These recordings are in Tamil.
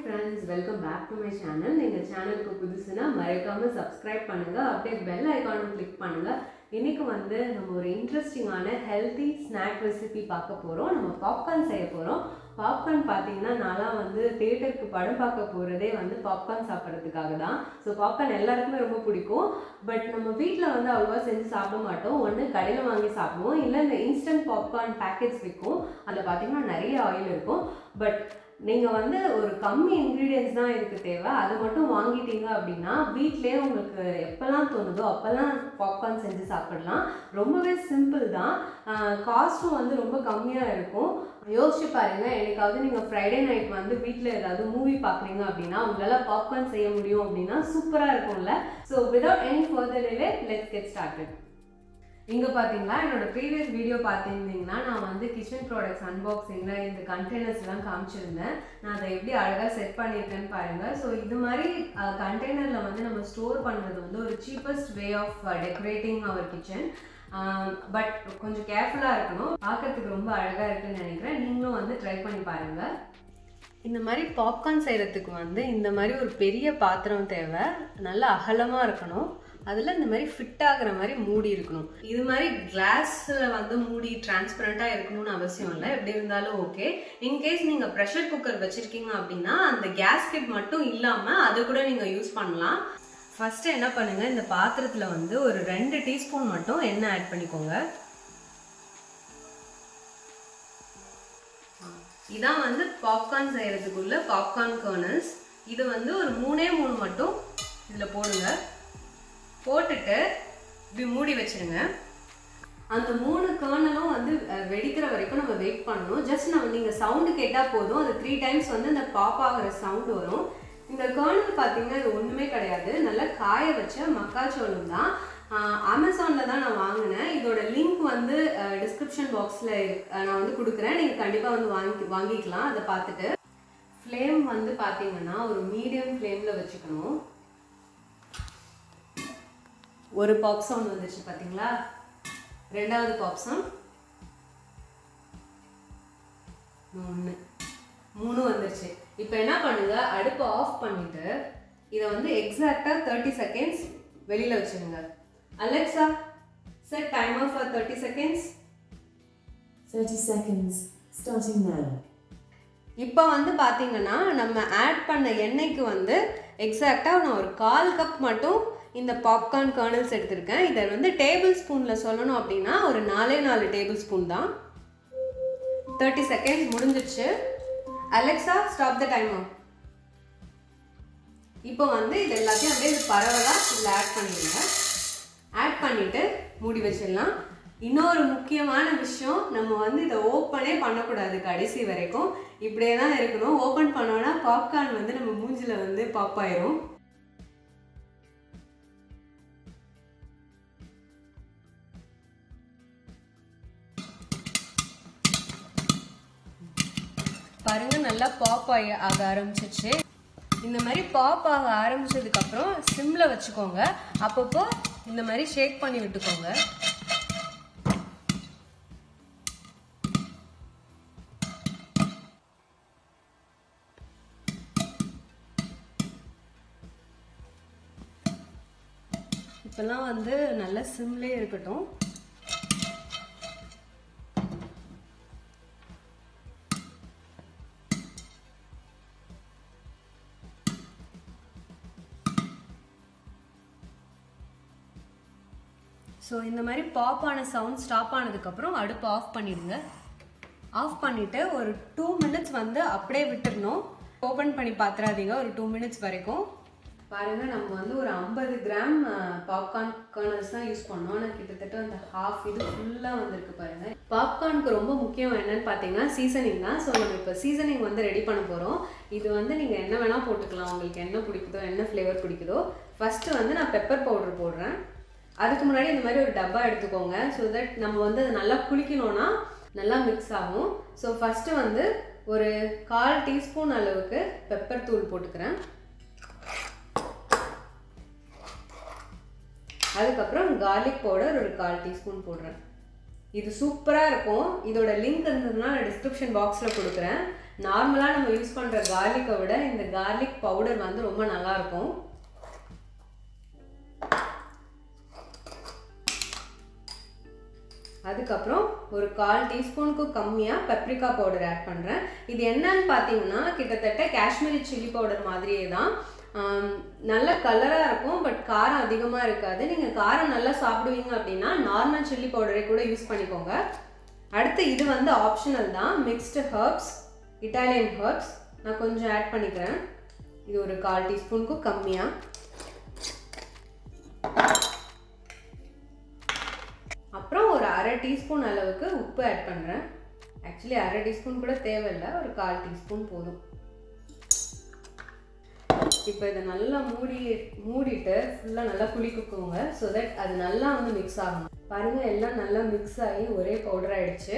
Friends welcome back to my channel நீங்கள் சேனலுக்கு புதுசுனா மறக்காமல் சப்ஸ்கிரைப் பண்ணுங்கள் அப்படியே பெல் ஐக்கானும் கிளிக் பண்ணுங்கள் இன்றைக்கி வந்து நம்ம ஒரு இன்ட்ரெஸ்டிங்கான ஹெல்த்தி ஸ்நாக் ரெசிபி பார்க்க போகிறோம் நம்ம பாப்கார்ன் செய்ய போகிறோம் பாப்கார்ன் பார்த்தீங்கன்னா நான்லாம் வந்து தேட்டருக்கு படம் பார்க்க போகிறதே வந்து பாப்கார்ன் சாப்பிட்றதுக்காக தான் ஸோ பாப்கார்ன் எல்லாருக்குமே ரொம்ப பிடிக்கும் பட் நம்ம வீட்டில் வந்து அவ்வளோவா செஞ்சு சாப்பிட மாட்டோம் ஒன்று கடையில் வாங்கி சாப்பிடுவோம் இல்லை இந்த இன்ஸ்டன்ட் பாப்கார்ன் பேக்கெட்ஸ் விற்கும் அதில் பார்த்தீங்கன்னா நிறைய ஆயில் இருக்கும் பட் நீங்கள் வந்து ஒரு கம்மி இன்க்ரீடியன்ஸ் தான் இதுக்கு தேவை அது மட்டும் வாங்கிட்டீங்க அப்படின்னா வீட்டிலே உங்களுக்கு எப்போல்லாம் தோணுதோ அப்போல்லாம் பாப்கார்ன் செஞ்சு சாப்பிடலாம் ரொம்பவே சிம்பிள் தான் காஸ்ட்டும் வந்து ரொம்ப கம்மியாக இருக்கும் யோசிச்சு பாருங்க என்னைக்காவது நீங்கள் ஃப்ரைடே நைட் வந்து வீட்டில் ஏதாவது மூவி பார்க்குறீங்க அப்படின்னா உங்களால் பாப்கார்ன் செய்ய முடியும் அப்படின்னா சூப்பராக இருக்கும்ல so without any further delay let's get started இங்கே பார்த்தீங்களா என்னோட ப்ரீவியஸ் வீடியோ பார்த்துருந்தீங்கன்னா நான் வந்து கிச்சன் ப்ராடக்ட்ஸ் அன்பாக்சிங்கில் இந்த கண்டெய்னர்ஸ்லாம் காமிச்சிருந்தேன் நான் அதை எப்படி அழகாக செட் பண்ணியிருக்கேன்னு பாருங்கள் ஸோ இது மாதிரி கண்டெய்னரில் வந்து நம்ம ஸ்டோர் பண்ணுறது வந்து ஒரு cheapest way of decorating our kitchen but கொஞ்சம் கேர்ஃபுல்லாக இருக்கணும் பார்க்கறதுக்கு ரொம்ப அழகாக இருக்குன்னு நினைக்கிறேன் நீங்களும் வந்து ட்ரை பண்ணி பாருங்கள் இந்த மாதிரி பாப்கார்ன் செய்கிறதுக்கு வந்து இந்த மாதிரி ஒரு பெரிய பாத்திரம் தேவை நல்லா அகலமாக இருக்கணும் அதில் இந்த மாதிரி ஃபிட் ஆகுற மாதிரி மூடி இருக்கணும் இது மாதிரி கிளாஸில் வந்து மூடி டிரான்ஸ்பரண்ட்டாக இருக்கணும்னு அவசியம் இல்லை எப்படி இருந்தாலும் ஓகே இன்கேஸ் நீங்கள் ப்ரெஷர் குக்கர் வச்சுருக்கீங்க அப்படின்னா அந்த கேஸ்கெட் மட்டும் இல்லாமல் அது கூட நீங்கள் யூஸ் பண்ணலாம் ஃபஸ்ட்டு என்ன பண்ணுங்கள் இந்த பாத்திரத்தில் வந்து ஒரு ரெண்டு டீஸ்பூன் மட்டும் எண்ணெய் ஆட் பண்ணிக்கோங்க இதான் வந்து பாப்கார்ன் செய்கிறதுக்குள்ள பாப்கார்ன் கர்னல்ஸ் இது வந்து ஒரு மூணே மூணு மட்டும் இதில் போடுங்க போட்டுட்டு இப்படி மூடி வச்சிருங்க அந்த மூணு கர்னலும் வந்து வெடிக்கிற வரைக்கும் நம்ம வெயிட் பண்ணணும் ஜஸ்ட் நம்ம நீங்கள் சவுண்டு கேட்டால் போதும் அது த்ரீ டைம்ஸ் வந்து அந்த பாப் ஆகிற சவுண்டு வரும் இந்த கர்னல் பார்த்தீங்கன்னா இது ஒன்றுமே கிடையாது நல்லா காய வச்ச மக்காச்சோளம் தான் அமேசானில் தான் நான் வாங்கினேன் இதோட லிங்க் வந்து டிஸ்கிரிப்ஷன் பாக்ஸில் நான் வந்து கொடுக்குறேன் நீங்கள் கண்டிப்பாக வந்து வாங்கி வாங்கிக்கலாம் அதை பார்த்துட்டு ஃப்ளேம் வந்து பார்த்தீங்கன்னா ஒரு மீடியம் ஃப்ளேமில் வச்சுக்கணும் ஒரு பாப் சவுண்ட் வந்துச்சு பார்த்தீங்களா ரெண்டாவது பாப் சவுண்ட் ஒன்று மூணு வந்துருச்சு இப்போ என்ன பண்ணுங்க அடுப்பை ஆஃப் பண்ணிட்டு இதை வந்து எக்ஸாக்டாக தேர்ட்டி செகண்ட்ஸ் வெளியில் வச்சுருங்க Alexa set timer for thirty seconds 30 seconds, starting now. இப்போ வந்து பார்த்தீங்கன்னா நம்ம ஆட் பண்ண எண்ணெய்க்கு வந்து எக்ஸாக்டாக நான் ஒரு கால் கப் மட்டும் இந்த பாப்கார்ன் கர்னல்ஸ் எடுத்திருக்கேன் இதை வந்து டேபிள் ஸ்பூனில் சொல்லணும் அப்படின்னா ஒரு நாலே நாலு டேபிள் ஸ்பூன் தான் தேர்ட்டி செகண்ட்ஸ் முடிஞ்சிடுச்சு அலெக்சா ஸ்டாப் த டைமர் இப்போ வந்து இது எல்லாத்தையும் அப்படியே இது பரவலாக இதில் ஆட் பண்ணிடுங்க ஆட் பண்ணிவிட்டு மூடி வச்சிடலாம் இன்னொரு முக்கியமான விஷயம் நம்ம வந்து இதை ஓப்பனே பண்ணக்கூடாது கடைசி வரைக்கும் இப்படியே தான் இருக்கணும் ஓப்பன் பண்ணோன்னா பாப்கார்ன் வந்து நம்ம மூஞ்சில் வந்து பாப் ஆயிரும் பாருங்க நல்லா பாப் ஆகி ஆக ஆரம்பிச்சிச்சு இந்த மாதிரி பாப் ஆக ஆரம்பிச்சதுக்கப்புறம் சிம்மில் வச்சுக்கோங்க அப்பப்போ இந்த மாதிரி ஷேக் பண்ணி விட்டுக்கோங்க இப்போல்லாம் வந்து நல்ல சிம்லே இருக்கட்டும் ஸோ இந்த மாதிரி பாப் ஆன சவுண்ட் ஸ்டாப் ஆனதுக்கப்புறம் அடுப்பு ஆஃப் பண்ணிடுங்க ஆஃப் பண்ணிவிட்டு ஒரு டூ மினிட்ஸ் வந்து அப்படியே விட்டுடணும் ஓப்பன் பண்ணி பார்த்துறாதீங்க ஒரு டூ மினிட்ஸ் வரைக்கும் பாருங்க நம்ம வந்து ஒரு ஐம்பது கிராம் பாப்கார்ன் கர்னல்ஸ் தான் யூஸ் பண்ணோம் ஆனால் கிட்டத்தட்ட அந்த ஹாஃப் இது ஃபுல்லாக வந்திருக்கு பாருங்க பாப்கார்னுக்கு ரொம்ப முக்கியம் என்னன்னு பார்த்தீங்கன்னா சீசனிங் தான் ஸோ நம்ம இப்போ சீசனிங் வந்து ரெடி பண்ண போகிறோம் இது வந்து நீங்கள் என்ன வேணால் போட்டுக்கலாம் உங்களுக்கு என்ன பிடிக்குதோ என்ன ஃப்ளேவர் பிடிக்குதோ ஃபஸ்ட்டு வந்து நான் பெப்பர் பவுடர் போடுறேன் அதுக்கு முன்னாடி இந்த மாதிரி ஒரு டப்பா எடுத்துக்கோங்க ஸோ தட் நம்ம வந்து அது நல்லா குளிக்கணும்னா நல்லா மிக்ஸ் ஆகும் ஸோ ஃபஸ்ட்டு வந்து ஒரு கால் டீஸ்பூன் அளவுக்கு பெப்பர் தூள் போட்டுக்கிறேன் அதுக்கப்புறம் கார்லிக் பவுடர் ஒரு கால் டீஸ்பூன் போடுறேன் இது சூப்பராக இருக்கும் இதோட லிங்க் இருந்ததுன்னா நான் டிஸ்கிரிப்ஷன் பாக்ஸில் கொடுக்குறேன் நார்மலாக நம்ம யூஸ் பண்ணுற கார்லிக்கை விட இந்த கார்லிக் பவுடர் வந்து ரொம்ப நல்லாயிருக்கும் அதுக்கப்புறம் ஒரு கால் டீஸ்பூனுக்கு கம்மியாக பெப்ரிக்கா பவுடர் ஆட் பண்ணுறேன் இது என்னன்னு பார்த்தீங்கன்னா கிட்டத்தட்ட காஷ்மீரி சில்லி பவுடர் மாதிரியே தான் ஆம், நல்ல கலராக இருக்கும் பட் காரம் அதிகமாக இருக்காது நீங்கள் காரம் நல்லா சாப்பிடுவீங்க அப்படின்னா நார்மல் சில்லி பவுடரை கூட யூஸ் பண்ணிக்கோங்க அடுத்து இது வந்து ஆப்ஷனல் தான் மிக்ஸ்டு ஹர்ப்ஸ் இட்டாலியன் ஹர்ப்ஸ் நான் கொஞ்சம் ஆட் பண்ணிக்கிறேன் இது ஒரு கால் டீஸ்பூனுக்கு கம்மியாக அப்புறம் ஒரு அரை டீஸ்பூன் அளவுக்கு உப்பு ஆட் பண்ணுறேன் ஆக்சுவலி அரை டீஸ்பூன் கூட தேவையில்லை ஒரு கால் டீஸ்பூன் போதும் இப்போ இதை நல்லா மூடி மூடிட்டு ஃபுல்லாக நல்லா குளிக்குக்கோங்க ஸோ தட் அது நல்லா வந்து மிக்ஸ் ஆகணும் பாருங்கள் எல்லாம் நல்லா மிக்ஸ் ஆகி ஒரே பவுடர் ஆயிடுச்சு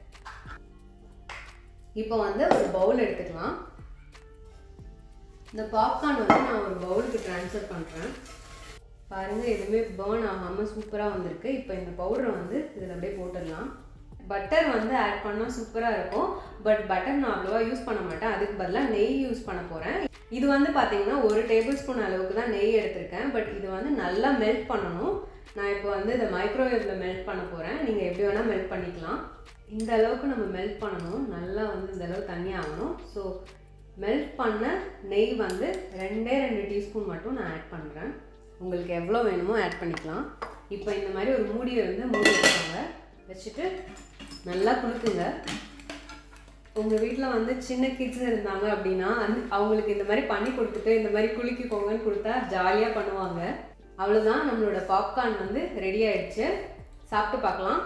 இப்போ வந்து ஒரு பவுல் எடுத்துக்கலாம் இந்த பாப்கார்ன் வந்து நான் ஒரு பவுலுக்கு ட்ரான்ஸ்ஃபர் பண்ணுறேன் பாருங்கள் எதுவுமே பேர்ன் ஆகாமல் சூப்பராக வந்திருக்கு இப்போ இந்த பவுடரை வந்து இதில் அப்படியே போட்டுடலாம் பட்டர் வந்து ஆட் பண்ணால் சூப்பராக இருக்கும் பட் பட்டர் நான் அவ்வளோவா யூஸ் பண்ண மாட்டேன் அதுக்கு பதிலாக நெய் யூஸ் பண்ண போகிறேன் இது வந்து பார்த்தீங்கன்னா ஒரு டேபிள் ஸ்பூன் அளவுக்கு தான் நெய் எடுத்திருக்கேன் பட் இது வந்து நல்லா மெல்ட் பண்ணணும் நான் இப்போ வந்து இதை மைக்ரோவேவில் மெல்ட் பண்ண போகிறேன் நீங்கள் எப்படி வேணால் மெல்ட் பண்ணிக்கலாம் இந்த அளவுக்கு நம்ம மெல்ட் பண்ணணும் நல்லா வந்து இந்த அளவு தண்ணி ஆகணும் ஸோ மெல்ட் பண்ண நெய் வந்து ரெண்டே ரெண்டு டீஸ்பூன் மட்டும் நான் ஆட் பண்ணுறேன் உங்களுக்கு எவ்வளோ வேணுமோ ஆட் பண்ணிக்கலாம் இப்போ இந்த மாதிரி ஒரு மூடியை வந்து மூடி வச்சுக்கோங்க வச்சுட்டு நல்லா குலுக்குங்க உங்கள் வீட்டில் வந்து சின்ன கிட்ஸ் இருந்தாங்க அப்படின்னா அந்த அவங்களுக்கு இந்த மாதிரி பண்ணி கொடுத்துட்டு இந்த மாதிரி குலுக்கிக்கோங்கன்னு கொடுத்தா ஜாலியாக பண்ணுவாங்க அவ்வளோதான் நம்மளோட பாப்கார்ன் வந்து ரெடி ஆயிடுச்சு சாப்பிட்டு பார்க்கலாம்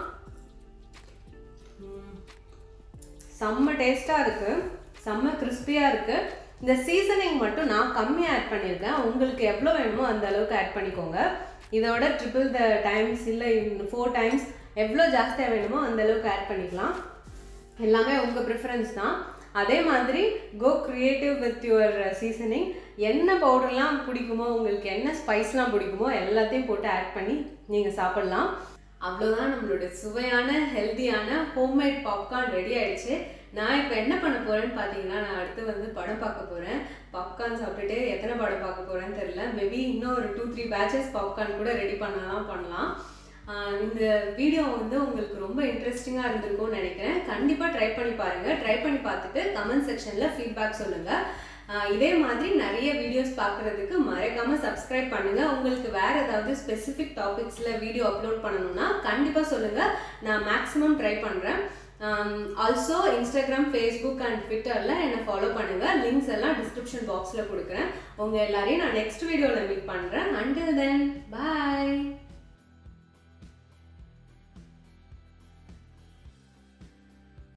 ம். செம்ம டேஸ்ட்டாக இருக்குது செம்ம கிறிஸ்பியாக இருக்குது இந்த சீசனிங் மட்டும் நான் கம்மியாக ஆட் பண்ணியிருக்கேன் உங்களுக்கு எவ்வளோ வேணுமோ அந்த அளவுக்கு ஆட் பண்ணிக்கோங்க இதோட ட்ரிபிள் த டைம்ஸ் இல்லை ஃபோர் டைம்ஸ் எவ்வளோ ஜாஸ்தியாக வேணுமோ அந்த அளவுக்கு ஆட் பண்ணிக்கலாம் எல்லாமே உங்கள் ப்ரிஃபரன்ஸ் தான் அதே மாதிரி go creative with your seasoning என்ன பவுடர்லாம் பிடிக்குமோ உங்களுக்கு என்ன ஸ்பைஸ்லாம் பிடிக்குமோ எல்லாத்தையும் போட்டு ஆட் பண்ணி நீங்கள் சாப்பிட்லாம் அவ்வளோதான் நம்மளோட சுவையான ஹெல்த்தியான ஹோம்மேட் பாப்கார்ன் ரெடி ஆயிடுச்சு நான் இப்போ என்ன பண்ண போகிறேன்னு பார்த்தீங்கன்னா நான் அடுத்து வந்து படம் பார்க்க போகிறேன் பாப்கார்ன் சாப்பிட்டுட்டு எத்தனை படம் பார்க்க போகிறேன்னு தெரில மேபி இன்னும் ஒரு டூ த்ரீ பேட்சஸ் பாப்கார்ன் கூட ரெடி பண்ணலாம் பண்ணலாம் ஆஹ் இந்த வீடியோ வந்து உங்களுக்கு ரொம்ப இன்ட்ரெஸ்டிங்காக இருந்திருக்கும்னு நினைக்கிறேன் கண்டிப்பாக ட்ரை பண்ணி பாருங்கள் ட்ரை பண்ணி பார்த்துட்டு கமெண்ட் செக்ஷனில் ஃபீட்பேக் சொல்லுங்கள் ஆஹ் இதே மாதிரி நிறைய வீடியோஸ் பார்க்குறதுக்கு மறக்காமல் சப்ஸ்கிரைப் பண்ணுங்கள் உங்களுக்கு வேறு ஏதாவது ஸ்பெசிஃபிக் டாபிக்ஸில் வீடியோ அப்லோட் பண்ணணும்னா கண்டிப்பாக சொல்லுங்கள் நான் மேக்ஸிமம் ட்ரை பண்ணுறேன் ஆல்சோ இன்ஸ்டாகிராம் ஃபேஸ்புக் அண்ட் ட்விட்டரில் என்னை ஃபாலோ பண்ணுங்கள் லிங்க்ஸ் எல்லாம் டிஸ்கிரிப்ஷன் பாக்ஸில் கொடுக்குறேன் உங்கள் எல்லாரையும் நான் நெக்ஸ்ட் வீடியோவில் மீட் பண்ணுறேன் அண்டில் தென் பாய்